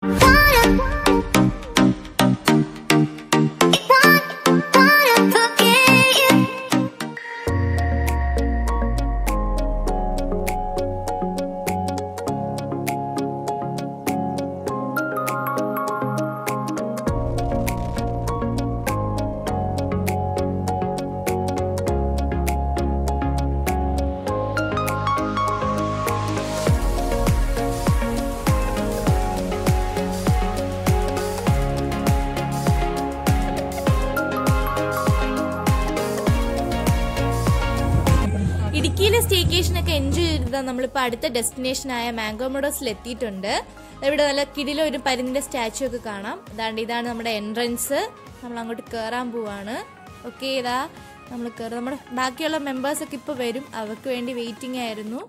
ഇടുക്കിയിലെ സ്റ്റേക്കേഷൻ ഒക്കെ എൻജോയ് ചെയ്താ നമ്മളിപ്പോൾ അടുത്ത ഡെസ്റ്റിനേഷനായ മാംഗോ മോഡോസിൽ എത്തിയിട്ടുണ്ട് ഇവിടെ നല്ല കിടിലോ ഒരു പരിന്തിന്റെ സ്റ്റാച്ചു ഒക്കെ കാണാം അതാണ്ട് ഇതാണ് നമ്മുടെ എൻട്രൻസ് നമ്മൾ അങ്ങോട്ട് കയറാൻ പോവാണ് ഓക്കെ ഇതാ നമ്മൾ കയറി നമ്മുടെ ബാക്കിയുള്ള മെമ്പേഴ്സ് ഒക്കെ ഇപ്പോൾ വരും അവർക്ക് വേണ്ടി വെയിറ്റിംഗ് ആയിരുന്നു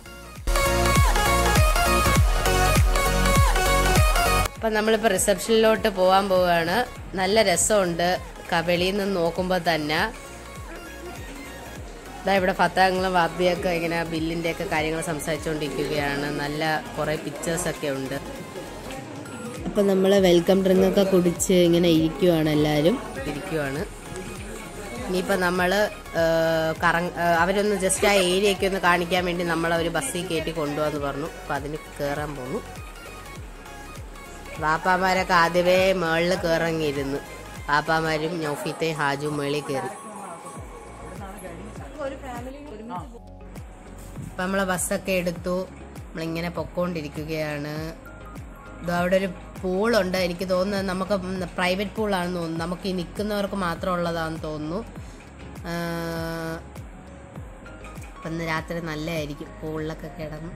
അപ്പം നമ്മളിപ്പോൾ റിസപ്ഷനിലോട്ട് പോകാൻ പോവുകയാണ് നല്ല രസമുണ്ട് ക- വെളിയിൽ നിന്ന് നോക്കുമ്പോൾ തന്നെ ഇതാ ഇവിടെ ഫത്താങ്ങളും വാപ്പിയൊക്കെ ഇങ്ങനെ ബില്ലിൻ്റെ ഒക്കെ കാര്യങ്ങൾ സംസാരിച്ചുകൊണ്ടിരിക്കുകയാണ് നല്ല കുറേ പിക്ചേഴ്സൊക്കെ ഉണ്ട് അപ്പം നമ്മൾ വെൽക്കം ഡ്രിങ്ക് ഒക്കെ കുടിച്ച് ഇങ്ങനെ ഇരിക്കുവാണ് എല്ലാവരും ഇരിക്കുവാണ് ഇനിയിപ്പോൾ നമ്മൾ കറങ് ഏ, അവരൊന്ന് ജസ്റ്റ് ആ ഏരിയയൊക്കെ ഒന്ന് കാണിക്കാൻ വേണ്ടി നമ്മൾ അവർ ബസ്സിൽ കയറ്റി കൊണ്ടുപോകാന്ന് പറഞ്ഞു അപ്പം അതിന് കയറാൻ പോന്നു വാപ്പാമാരൊക്കെ ആദ്യമേ മേളിൽ കയറങ്ങിയിരുന്നു വാപ്പാമാരും നൗഫീത്തയും ഹാജും മേളിൽ കയറി അപ്പൊ നമ്മളെ ബസ്സൊക്കെ എടുത്തു നമ്മളിങ്ങനെ പൊക്കോണ്ടിരിക്കുകയാണ് ഇത് അവിടെ ഒരു പൂളുണ്ട് എനിക്ക് തോന്നുന്നത് നമുക്ക് പ്രൈവറ്റ് പൂളാണെന്ന് തോന്നുന്നു നമുക്ക് ഈ നിൽക്കുന്നവർക്ക് മാത്രം ഉള്ളതാണെന്ന് തോന്നുന്നു ആ, അപ്പൊ ഇന്ന് രാത്രി നല്ലതായിരിക്കും പൂളിലൊക്കെ കിടന്ന്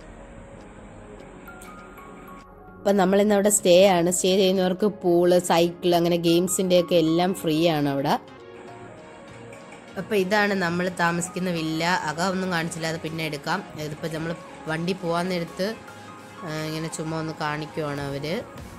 അപ്പം നമ്മളിന്ന് അവിടെ സ്റ്റേ ആണ് സ്റ്റേ ചെയ്യുന്നവർക്ക് പൂള് സൈക്കിൾ അങ്ങനെ ഗെയിംസിൻ്റെ ഒക്കെ എല്ലാം ഫ്രീ ആണ് അവിടെ അപ്പം ഇതാണ് നമ്മൾ താമസിക്കുന്ന വില്ല അകം ഒന്നും കാണിച്ചില്ല അത് പിന്നെ എടുക്കാം ഇതിപ്പോൾ നമ്മൾ വണ്ടി പോകാൻ നേരത്ത് ആ, ഇങ്ങനെ ചുമ്മാ ഒന്ന് കാണിക്കുവാണ് അവര്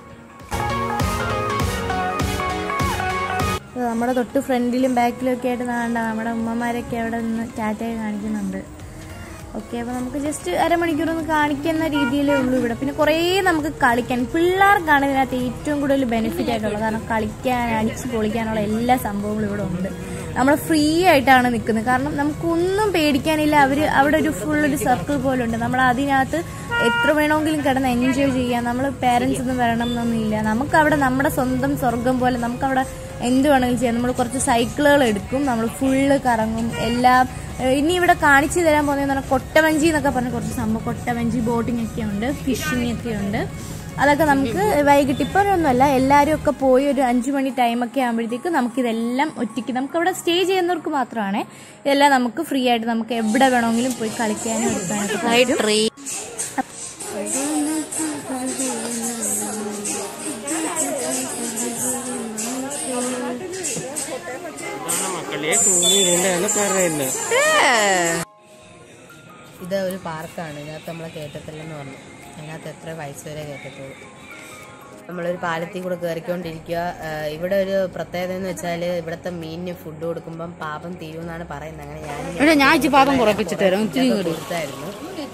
അപ്പോൾ നമ്മുടെ തൊട്ട് ഫ്രണ്ടിലും ബാക്കിലും ഒക്കെ ആയിട്ട് കാണണ്ട നമ്മുടെ ഉമ്മമാരൊക്കെ അവിടെ നിന്ന് ടാറ്റയൊക്കെ കാണിക്കുന്നുണ്ട് ഓക്കെ അപ്പോൾ നമുക്ക് ജസ്റ്റ് അരമണിക്കൂർ ഒന്ന് കാണിക്കുന്ന രീതിയിലേ ഉള്ളൂ ഇവിടെ പിന്നെ കുറേ നമുക്ക് കളിക്കാൻ പിള്ളേർക്കാണ് ഇതിനകത്ത് ഏറ്റവും കൂടുതൽ ബെനിഫിറ്റ് ആയിട്ടുള്ളത് കാരണം കളിക്കാൻ അടിച്ച് പൊളിക്കാനുള്ള എല്ലാ സംഭവങ്ങളും ഇവിടെ ഉണ്ട് നമ്മൾ ഫ്രീ ആയിട്ടാണ് നിൽക്കുന്നത് കാരണം നമുക്കൊന്നും പേടിക്കാനില്ല അവർ അവിടെ ഒരു ഫുൾ ഒരു സർക്കിൾ പോലെ ഉണ്ട് നമ്മൾ അതിനകത്ത് എത്ര വേണമെങ്കിലും കിടന്ന് എൻജോയ് ചെയ്യാം നമ്മൾ പേരൻസ് ഒന്നും വരണം എന്നൊന്നുമില്ല നമുക്ക് അവിടെ നമ്മുടെ സ്വന്തം സ്വർഗം പോലെ നമുക്ക് അവിടെ എന്ത് വേണമെങ്കിലും ചെയ്യാം നമ്മൾ കുറച്ച് സൈക്കിളുകൾ എടുക്കും നമ്മൾ ഫുള്ള് കറങ്ങും എല്ലാം ഏഹ് ഇനി ഇവിടെ കാണിച്ചു തരാൻ പോകുന്നതെന്ന് പറഞ്ഞാൽ കൊട്ടവഞ്ചി എന്നൊക്കെ പറഞ്ഞ കുറച്ച് സംഭവം കൊട്ടവഞ്ചി ബോട്ടിംഗ് ഒക്കെ ഉണ്ട് ഫിഷിംഗ് ഒക്കെ ഉണ്ട് അതൊക്കെ നമുക്ക് വൈകിട്ട് ഇപ്പോഴൊന്നുമല്ല എല്ലാവരും ഒക്കെ പോയി ഒരു അഞ്ചു മണി ടൈമൊക്കെ ആകുമ്പോഴത്തേക്ക് നമുക്കിതെല്ലാം ഒറ്റയ്ക്ക് നമുക്ക് അവിടെ സ്റ്റേ ചെയ്യുന്നവർക്ക് മാത്രമാണ് ഇതെല്ലാം നമുക്ക് ഫ്രീ ആയിട്ട് നമുക്ക് എവിടെ വേണമെങ്കിലും പോയി കളിക്കാനും എടുക്കാനൊക്കെ പറ്റും. ಮಕ್ಕಳೇ ಕೂಗಿರಿಂದ പറയുന്നത് ഇത് ഒരു പാർക്കാണ് ഇതിനകത്ത് നമ്മളെ കയറ്റത്തില്ലെന്ന് പറഞ്ഞു അതിനകത്ത് എത്ര വയസ്സ് വരെ കയറ്റത്തുള്ളൂ നമ്മളൊരു പാലത്തിൽ കൂടെ കയറിക്കൊണ്ടിരിക്കുക ആ, ഇവിടെ ഒരു പ്രത്യേകത എന്ന് വെച്ചാൽ ഇവിടുത്തെ മീനിന് ഫുഡ് കൊടുക്കുമ്പം പാപം തീരുമെന്നാണ് പറയുന്നത് അങ്ങനെ ഞാൻ എടാ ഞാൻ ഇച്ചിരി പാപം കുറപ്പിച്ച് തരാം ഇത്തിരി ഇതൊക്കെ കൊടുത്തായിരുന്നു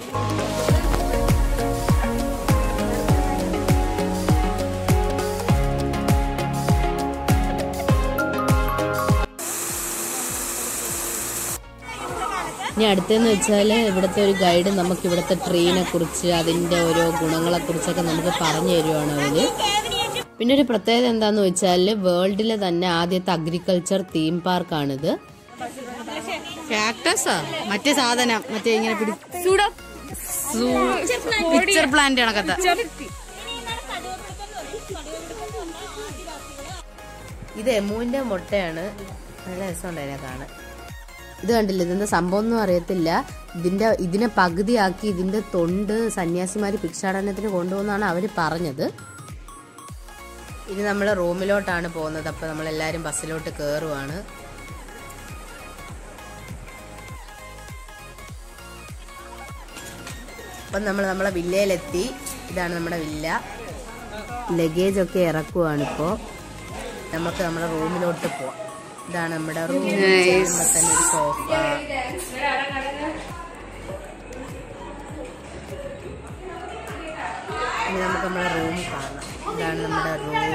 ഇനി അടുത്തെന്ന് വെച്ചാൽ ഇവിടുത്തെ ഒരു ഗൈഡ് നമുക്ക് ഇവിടുത്തെ ട്രീനെ കുറിച്ച് അതിന്റെ ഓരോ ഗുണങ്ങളെ കുറിച്ചൊക്കെ നമുക്ക് പറഞ്ഞു തരുവാണ് അവര് പിന്നെ ഒരു പ്രത്യേകത എന്താന്ന് വെച്ചാൽ വേൾഡിലെ തന്നെ ആദ്യത്തെ അഗ്രികൾച്ചർ തീം പാർക്കാണിത് കാക്ടസാ മറ്റേ സാധനം മറ്റേ ഇങ്ങനെ പിടി പിക്ചർ പ്ലാന്റ് കണക്കത്തെ ഇത് എമുവിന്റെ മുട്ടയാണ് നല്ല രസമുണ്ട് അതിനെ കാണാൻ ഇത് കണ്ടില്ല ഇതെന്താ സംഭവം ഒന്നും അറിയത്തില്ല ഇതിന്റെ ഇതിനെ പകുതിയാക്കി ഇതിന്റെ തൊണ്ട് സന്യാസിമാര് ഭിക്ഷാടനത്തിന് കൊണ്ടുപോകുന്നാണ് അവര് പറഞ്ഞത് ഇനി നമ്മൾ റൂമിലോട്ടാണ് പോകുന്നത് അപ്പൊ നമ്മൾ എല്ലാരും ബസ്സിലോട്ട് കയറുവാണ് അപ്പം നമ്മൾ നമ്മളെ വില്ലയിലെത്തി ഇതാണ് നമ്മുടെ വില്ല ലഗേജ് ഒക്കെ ഇറക്കുവാണിപ്പോ നമുക്ക് നമ്മുടെ റൂമിലോട്ട് പോവാം ഇതാണ് നമ്മുടെ റൂം ചെല്ലുമ്പോ തന്നെ ഒരു സോഫ ഇനി നമുക്ക് നമ്മുടെ റൂം കാണാം ഇതാണ് നമ്മുടെ റൂം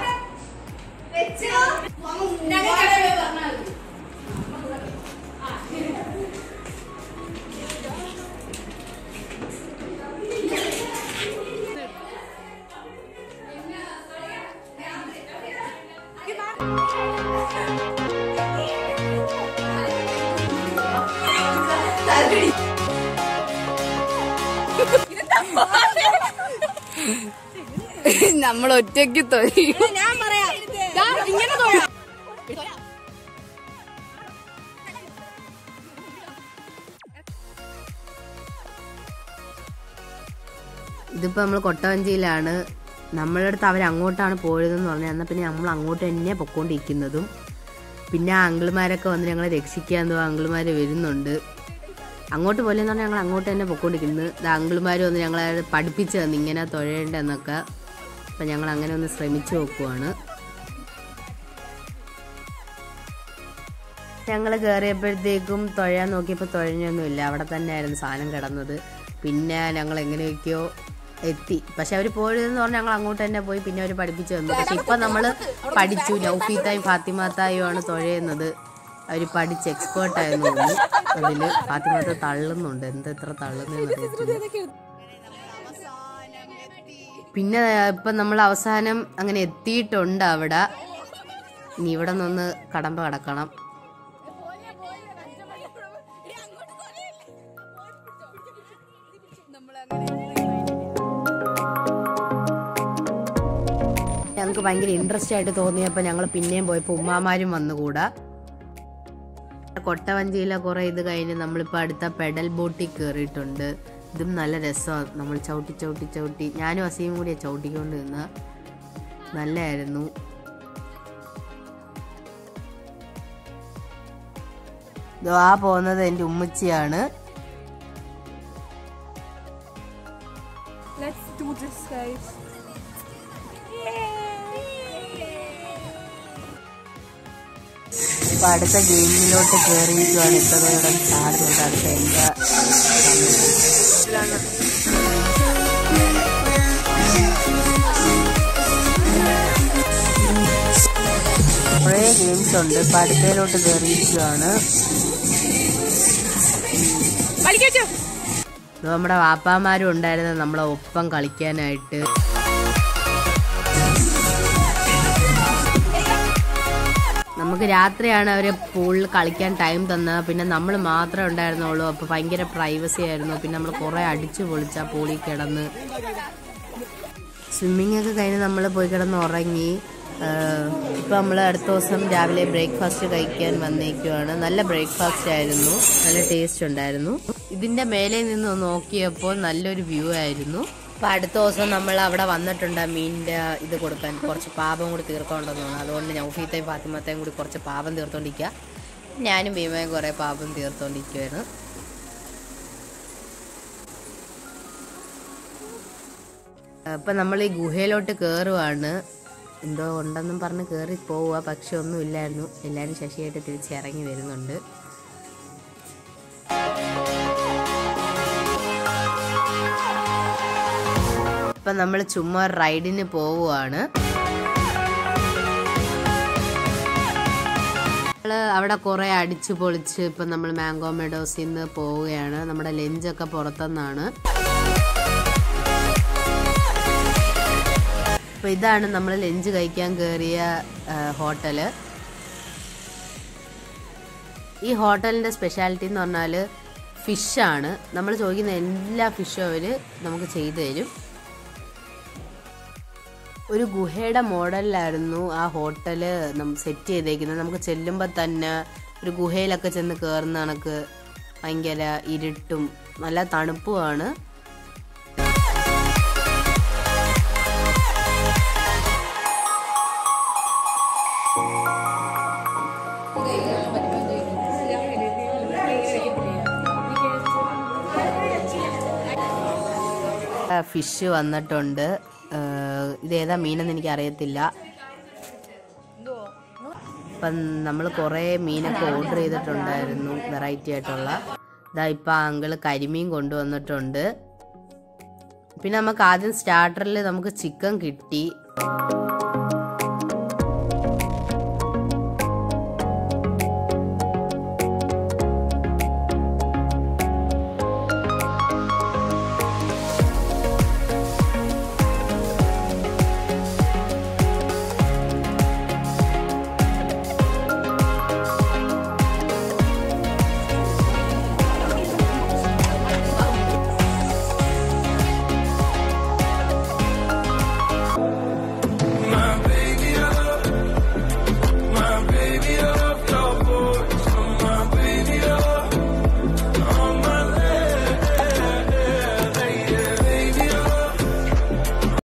നമ്മൾ ഒറ്റയ്ക്ക് തൊഴിയും ഞാൻ പറയാം ഇങ്ങനെ തൊഴാം ഇതിപ്പോൾ നമ്മൾ കൊട്ടവഞ്ചിയിലാണ് നമ്മളുടെ അടുത്ത് അവർ അങ്ങോട്ടാണ് പോയതെന്ന് പറഞ്ഞാൽ എന്നാൽ പിന്നെ നമ്മൾ അങ്ങോട്ട് തന്നെ പൊക്കോണ്ടിരിക്കുന്നതും പിന്നെ ആ അങ്കിൾമാരൊക്കെ വന്ന് ഞങ്ങളെ രക്ഷിക്കാൻ എന്തോ അങ്കിൾമാർ വരുന്നുണ്ട് അങ്ങോട്ട് പോലെന്ന് പറഞ്ഞാൽ ഞങ്ങൾ അങ്ങോട്ട് തന്നെ പൊക്കോണ്ടിരിക്കുന്നത് ഇത് അങ്കിൾമാർ വന്ന് ഞങ്ങളെ പഠിപ്പിച്ച് തന്നു ഇങ്ങനെ തുഴയേണ്ടതെന്നൊക്കെ അപ്പം ഞങ്ങൾ അങ്ങനെ ഒന്ന് ശ്രമിച്ചു നോക്കുവാണ് ഞങ്ങൾ കയറിയപ്പോഴത്തേക്കും തുഴയാൻ നോക്കിയപ്പോൾ തുഴഞ്ഞൊന്നുമില്ല അവിടെ തന്നെയായിരുന്നു സാധനം കിടന്നത് പിന്നെ ഞങ്ങൾ എങ്ങനെയൊക്കെയോ എത്തി പക്ഷെ അവർ പോയതെന്ന് പറഞ്ഞാൽ ഞങ്ങൾ അങ്ങോട്ട് തന്നെ പോയി പിന്നെ അവർ പഠിപ്പിച്ചു തന്നു പക്ഷെ ഇപ്പം നമ്മൾ പഠിച്ചു നൗഫീത്തായും ഫാത്തിമാത്തായും ആണ് തുഴയുന്നത് അവർ പഠിച്ച് എക്സ്പേർട്ടായെന്ന് തോന്നുന്നു അതിൽ ഫാത്തിമാത്ത തള്ളുന്നുണ്ട് എന്താ എത്ര തള്ളുന്നതെന്ന് അറിയത്തില്ല പിന്നെ ഇപ്പം നമ്മൾ അവസാനം അങ്ങനെ എത്തിയിട്ടുണ്ട് അവിടെ ഇനി ഇവിടെ നിന്ന് കടമ്പ കടക്കണം ഞങ്ങൾക്ക് ഭയങ്കര ഇൻട്രസ്റ്റ് ആയിട്ട് തോന്നിയപ്പോൾ ഞങ്ങൾ പിന്നെയും പോയപ്പോൾ ഉമ്മാമാരും വന്നുകൂടാ കൊട്ടവഞ്ചിയിലെ കുറെ ഇത് കഴിഞ്ഞ് നമ്മളിപ്പോൾ അടുത്ത പെഡൽ ബോട്ടിൽ കയറിയിട്ടുണ്ട് ഇതും നല്ല രസമാണ് നമ്മൾ ചവിട്ടി ചവിട്ടി ചവിട്ടി ഞാനും അസിയും കൂടിയാ ചവിട്ടിക്കൊണ്ട് നിന്ന് നല്ലതായിരുന്നു ദോ ആ പോകുന്നത് എൻ്റെ ഉമ്മച്ചിയാണ് Let's do this, guys. ഇപ്പൊ അടുത്ത ഗെയിമിലോട്ട് കയറിയിരിക്കുവാണ് ഇത്ര നേരം ചാടുന്നുണ്ട് അടുത്ത എന്താ കുറേ ഗെയിംസ് ഉണ്ട് ഇപ്പൊ അടുത്തതിലോട്ട് കയറിയിരിക്കുവാണ് ഇത് നമ്മുടെ വാപ്പാമാരും ഉണ്ടായിരുന്നു നമ്മളെ ഒപ്പം കളിക്കാനായിട്ട് നമുക്ക് രാത്രിയാണ് അവർ പൂളിൽ കളിക്കാൻ ടൈം തന്നത് പിന്നെ നമ്മൾ മാത്രമേ ഉണ്ടായിരുന്നുള്ളൂ അപ്പോൾ ഭയങ്കര പ്രൈവസി ആയിരുന്നു പിന്നെ നമ്മൾ കുറേ അടിച്ചു പൊളിച്ച പൂളിൽ കിടന്ന് സ്വിമ്മിങ് ഒക്കെ കഴിഞ്ഞ് നമ്മൾ പോയി കിടന്ന് ഉറങ്ങി ഇപ്പം നമ്മൾ അടുത്ത ദിവസം രാവിലെ ബ്രേക്ക്ഫാസ്റ്റ് കഴിക്കാൻ വന്നേക്കുവാണ് നല്ല ബ്രേക്ക്ഫാസ്റ്റ് ആയിരുന്നു നല്ല ടേസ്റ്റ് ഉണ്ടായിരുന്നു ഇതിന്റെ മേലെ നിന്ന് നോക്കിയപ്പോൾ നല്ലൊരു വ്യൂ ആയിരുന്നു അപ്പൊ അടുത്ത ദിവസം നമ്മൾ അവിടെ വന്നിട്ടുണ്ട് മീനിന്റെ ഇത് കൊടുക്കാൻ കുറച്ച് പാപം കൂടി തീർക്കൊണ്ടെന്ന് തോന്നുന്നു അതുകൊണ്ട് നൗഫീത്തയും ഫാത്തിമത്തയും കൂടി കുറച്ച് പാപം തീർത്തോണ്ടിരിക്കുക ഞാനും ഭീമയും കുറെ പാപം തീർത്തോണ്ടിരിക്കുവായിരുന്നു അപ്പൊ നമ്മൾ ഈ ഗുഹയിലോട്ട് കയറുവാണ് എന്തോ ഉണ്ടെന്നും പറഞ്ഞ് കയറി പോവുക പക്ഷെ ഒന്നും ഇല്ലായിരുന്നു എല്ലാവരും ശശിയായിട്ട് തിരിച്ച് ഇറങ്ങി വരുന്നുണ്ട് ഇപ്പൊ നമ്മൾ ചുമ്മാ റൈഡിന് പോവുകയാണ് നമ്മള് അവിടെ കുറെ അടിച്ചു പൊളിച്ച് ഇപ്പൊ നമ്മൾ മാംഗോ മെഡോസിൽ നിന്ന് പോവുകയാണ് നമ്മുടെ ലഞ്ചൊക്കെ പുറത്തുനിന്നാണ് അപ്പൊ ഇതാണ് നമ്മൾ ലഞ്ച് കഴിക്കാൻ കയറിയ ആ, ഹോട്ടല് ഈ ഹോട്ടലിന്റെ സ്പെഷ്യാലിറ്റി എന്ന് പറഞ്ഞാൽ ഫിഷാണ് നമ്മൾ ചോദിക്കുന്ന എല്ലാ ഫിഷും അവർ നമുക്ക് ചെയ്തു തരും ഒരു ഗുഹയുടെ മോഡലിലായിരുന്നു ആ ഹോട്ടല് നം സെറ്റ് ചെയ്തേക്കുന്നത് നമുക്ക് ചെല്ലുമ്പോൾ തന്നെ ഒരു ഗുഹയിലൊക്കെ ചെന്ന് കയറുന്ന കണക്ക് ഭയങ്കര ഇരുട്ടും നല്ല തണുപ്പുമാണ് ഫിഷ് വന്നിട്ടുണ്ട് ഏഹ് ഇതേതാ മീനെന്ന് എനിക്ക് അറിയത്തില്ല അപ്പം നമ്മൾ കുറേ മീനൊക്കെ ഓർഡർ ചെയ്തിട്ടുണ്ടായിരുന്നു വെറൈറ്റി ആയിട്ടുള്ള ഇതാ ഇപ്പം അങ്കിള് കരിമീൻ കൊണ്ടുവന്നിട്ടുണ്ട് പിന്നെ നമുക്ക് ആദ്യം സ്റ്റാർട്ടറിൽ നമുക്ക് ചിക്കൻ കിട്ടി